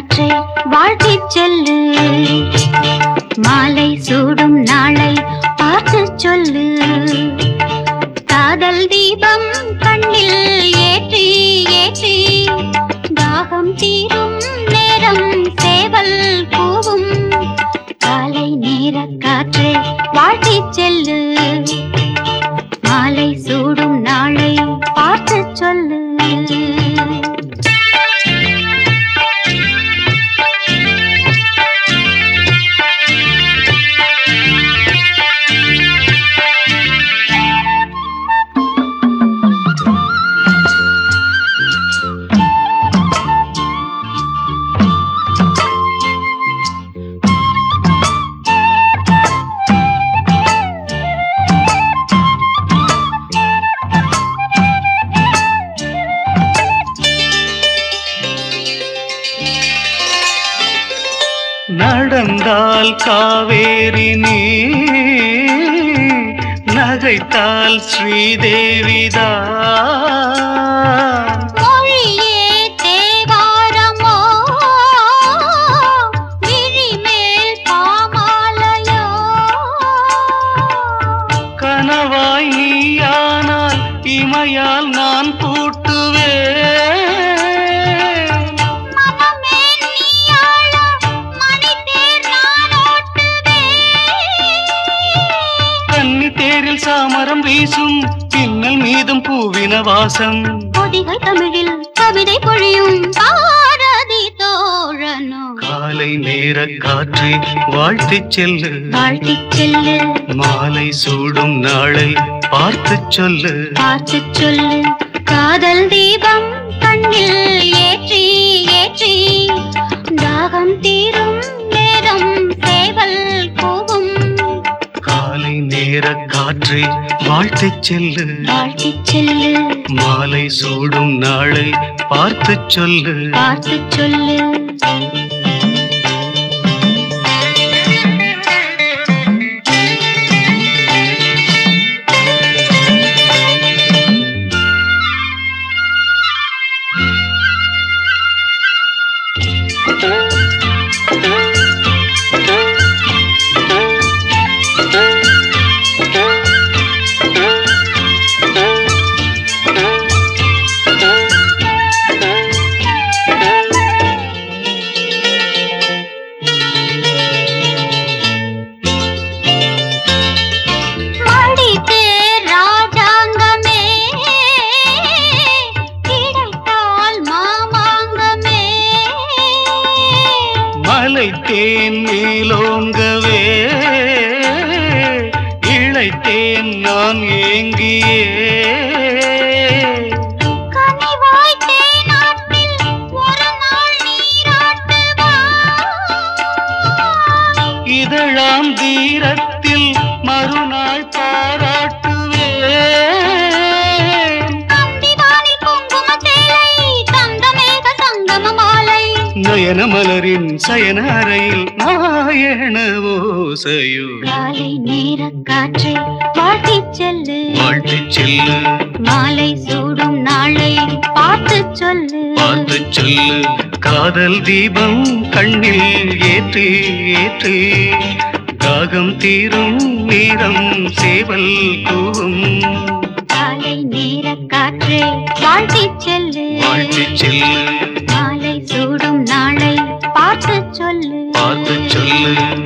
காற்றே வாழ்த்திச் செல்லு மாலை சூடும் நாளை பார்த்து சொல்லு காதல் தீபம் கண்ணில் ஏற்றி ஏற்றி தாகம் தீரும் நேரம் சேவல் கூவும் காலை நேர காற்றே வாழ்த்திச் செல்லு மாலை சூடும் நாளை பார்த்து சொல்லு நடந்தால் காவேரி நீ நகைத்தால் ஸ்ரீதேவிதா மொழியே தேவாரமோ விழிமேல் பாமாலையோ கனவாய் நீயானால் இமையால் நான் பூட்டுவேன் மனமே நீயாள மணித்தேர் நான் ஓட்டுவேன் கன்னி தேரில் சாமரம் வீசும் பின்னல் மீதும் பூவின வாசம் பொதிகை தமிழில் கவிதை பொழியும் பாரதி தோழனோ காலை நேர காற்றை வாழ்த்திச் செல்லு வாழ்த்திச் செல்லு மாலை சூடும் நாளை பார்த்துச் சொல்லு பார்த்துச் சொல்லு காதல் தீபம் கண்ணில் ஏற்றி ஏற்றி தாகம் தீரும் நேரம் சேவல் கூவும் காலை நேர காற்றை வாழ்த்திச் செல்லு வாழ்த்திச் செல்லு மாலை சூடும் நாளை பார்த்துச் சொல்லு பார்த்துச் சொல்லு மடித்தேர் ராஜாங்கமே கிடைத்தால் மாமாங்கமே மலை தேன் மேலோங்கவே இழைத்தேன் நான் ஏங்கியே கனிவாய் தேனாட்டில் ஒரு நாள் நீராட்டுவாய் இதழாம் தீரத்தில் மறுநாள் பாராட்டுவேன் அந்திவானில் குங்கும சேலை தந்த மேக சங்கம மாலை நயன மலரின் சயன அறையில் நாயன ஓசையோ காலை நேர காற்றை வாழ்த்திச் செல்லு வாழ்த்துச் செல்லு மாலை சூடும் நாளை பார்த்துச் சொல்லு பார்த்துச் சொல்லு காதல் தீபம் கண்ணில் ஏற்றி ஏற்றி தாகம் தீரும் நேரம் சேவல் கூவும் காலை நேர காற்றே வாழ்த்திச் செல்லு வாழ்த்துச் செல்லு மாலை சூடும் நாளை பார்த்துச் சொல்லு பார்த்துச் சொல்லு